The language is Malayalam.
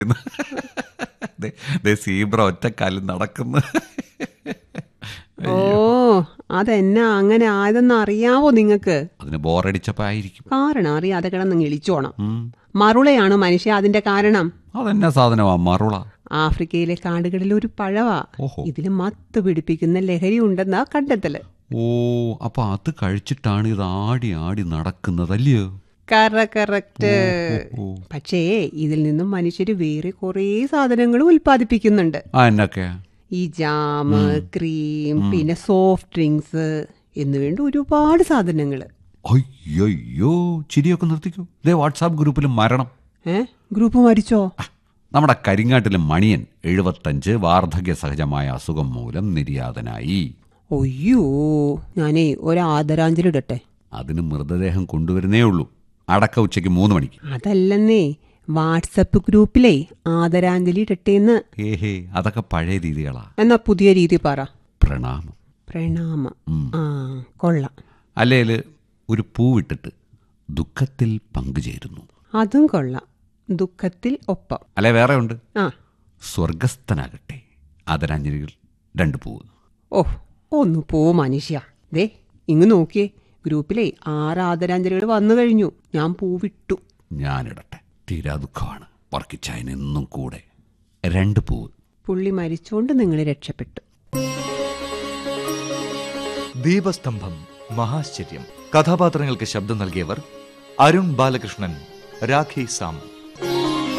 ദേ, ദേ സീബ്ര ഒറ്റക്കാലിൽ നടക്കുന്നു ഓ അതെന്നാ അങ്ങനെ ആയതെന്ന് അറിയാവോ നിങ്ങക്ക് അതിന് ബോറടിച്ചപ്പോ ആയിരിക്കും കാരണം അറിയാതെ കിടന്ന് ഇളിച്ചോണം ഉം. മറുളയാണ് മനുഷ്യ അതിന്റെ കാരണം അതെന്നാ സാധനമാ മറുള ആഫ്രിക്കയിലെ കാടുകളിൽ ഒരു പഴവാ ഓഹോ. ഇതില് മത്ത് പിടിപ്പിക്കുന്ന ലഹരി ഉണ്ടെന്നാ കണ്ടെത്തല് ഓ അപ്പൊ അത് കഴിച്ചിട്ടാണ് ഇത് ആടി ആടി നടക്കുന്നതല്ലയോ കറക്റ്റ് ഓ, ഓ. പക്ഷേ ഇതിൽ നിന്നും മനുഷ്യര് വേറെ കുറേ സാധനങ്ങൾ ഉൽപ്പാദിപ്പിക്കുന്നുണ്ട് ആ എന്നൊക്കെ ഈ ജാമ് ക്രീം പിന്നെ സോഫ്റ്റ് ഡ്രിങ്ക്സ് എന്നുവേണ്ട ഒരുപാട് സാധനങ്ങൾ അയ്യോ ചിരിയൊക്കെ നിർത്തിക്കൂ ഇതേ വാട്സാപ്പ് ഗ്രൂപ്പിൽ മരണം ഏ ഗ്രൂപ്പ് മരിച്ചോ ആ, നമ്മുടെ കരിങ്ങാട്ടിലെ മണിയൻ എഴുപത്തഞ്ച് വാർദ്ധക്യ സഹജമായ അസുഖം മൂലം നിര്യാതനായി ഒയ്യോ ഞാനേ ഒരു ആദരാഞ്ജലി ഇടട്ടെ അതിന് മൃതദേഹം കൊണ്ടുവരുന്നേ ഉള്ളൂ അടക്ക ഉച്ചയ്ക്ക് മൂന്ന് മണിക്ക് അതല്ലെന്നേ വാട്സപ്പ് ഗ്രൂപ്പിലേ ആദരാഞ്ജലി ഇടട്ടേന്ന് ഏഹേ അതൊക്കെ പഴയ രീതികളാ എന്നാ പുതിയ രീതി പറ പ്രണാമം പ്രണാമം ഉം. ആ കൊള്ളാം അല്ലേല് ഒരു പൂവിട്ടിട്ട് ദുഃഖത്തിൽ പങ്കുചേരുന്നു അതും കൊള്ളാം ദുഃഖത്തിൽ ഒപ്പം അല്ലെ വേറെ ഉണ്ട് ആ സ്വർഗസ്ഥനാകട്ടെ ആദരാഞ്ജലികൾ രണ്ട് പൂവ് ഓ ഒന്ന് പോ മനുഷ്യ ദേ ഇങ്ങ് നോക്കിയേ ഗ്രൂപ്പിലെ ആറ് ആദരാഞ്ജലികൾ വന്നു കഴിഞ്ഞു ഞാൻ പൂവിട്ടു ഞാനിടട്ടെ തീരാ ദുഃഖമാണ് വർക്കിച്ചായനെന്നും കൂടെ രണ്ട് പൂവ് പുള്ളി മരിച്ചോണ്ട് നിങ്ങൾ രക്ഷപ്പെട്ടു ദീപസ്തംഭം മഹാശ്ചര്യം കഥാപാത്രങ്ങൾക്ക് ശബ്ദം നൽകിയവർ അരുൺ ബാലകൃഷ്ണൻ രാഖി സാം